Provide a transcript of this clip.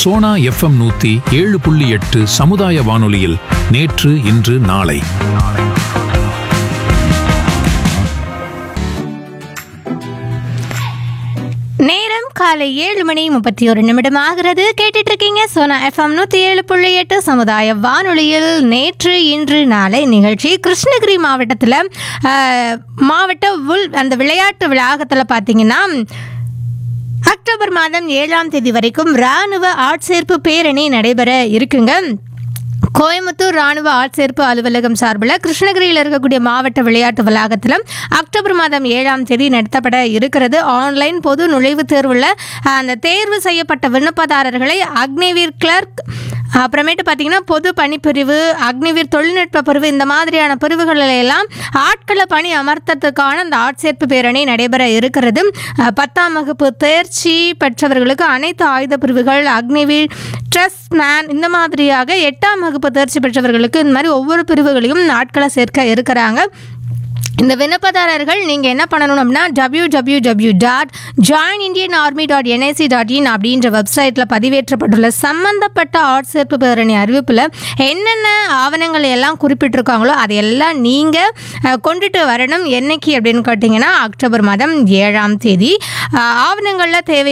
Sona FM நூத்தி ஏழு புள்ளி எட்டு சமுதாய வானொலியில் நேற்று இன்று நாளை நேரம் காலை ஏழு மணி முப்பத்தி ஒரு நிமிடம் ஆகிறது கேட்டுட்டு இருக்கீங்க சோனா எஃப்எம் நூத்தி ஏழு புள்ளி எட்டு சமுதாய வானொலியில் நேற்று இன்று நாளை நிகழ்ச்சி கிருஷ்ணகிரி மாவட்டத்தில் மாவட்ட உள் அந்த விளையாட்டு வளாகத்தில் பார்த்தீங்கன்னா அக்டோபர் மாதம் ஏழாம் தேதி வரைக்கும் ராணுவ ஆட்சேர்ப்பு பேரணி நடைபெற இருக்குங்க கோயம்புத்தூர் ராணுவ ஆட்சேர்ப்பு அலுவலகம் சார்பில் கிருஷ்ணகிரியில் இருக்கக்கூடிய மாவட்ட விளையாட்டு வளாகத்தில் அக்டோபர் மாதம் ஏழாம் தேதி நடத்தப்பட இருக்கிறது ஆன்லைன் பொது நுழைவுத் தேர்வில் அந்த தேர்வு செய்யப்பட்ட விண்ணப்பதாரர்களை அக்னிவீர் கிளர்க் அப்புறமேட்டு பார்த்தீங்கன்னா பொது பணிப்பிரிவு அக்னிவீர் தொழில்நுட்ப பிரிவு இந்த மாதிரியான பிரிவுகளில் எல்லாம் ஆட்களை பணி அமர்த்தத்துக்கான அந்த ஆட்சேர்ப்பு பேரணி நடைபெற இருக்கிறது அஹ், பத்தாம் வகுப்பு தேர்ச்சி பெற்றவர்களுக்கு அனைத்து ஆயுத பிரிவுகள் அக்னிவீர் ட்ரஸ்ட் மேன் இந்த மாதிரியாக எட்டாம் வகுப்பு தேர்ச்சி பெற்றவர்களுக்கு இந்த மாதிரி ஒவ்வொரு பிரிவுகளையும் ஆட்களை சேர்க்க இருக்கிறாங்க இந்த விண்ணப்பதாரர்கள் நீங்கள் என்ன பண்ணணும் அப்படின்னா W W W dot join Indian army dot NIC dot in அப்படின்ற வெப்சைட்டில் பதிவேற்றப்பட்டுள்ள சம்பந்தப்பட்ட ஆட்சேர்ப்பு பேரணி அறிவிப்பில் என்னென்ன ஆவணங்கள் எல்லாம் குறிப்பிட்டிருக்காங்களோ அதையெல்லாம் நீங்கள் கொண்டுட்டு வரணும் என்னைக்கு அப்படின்னு கேட்டிங்கன்னா அக்டோபர் மாதம் ஏழாம் தேதி அஹ், ஆவணங்களில் தேவை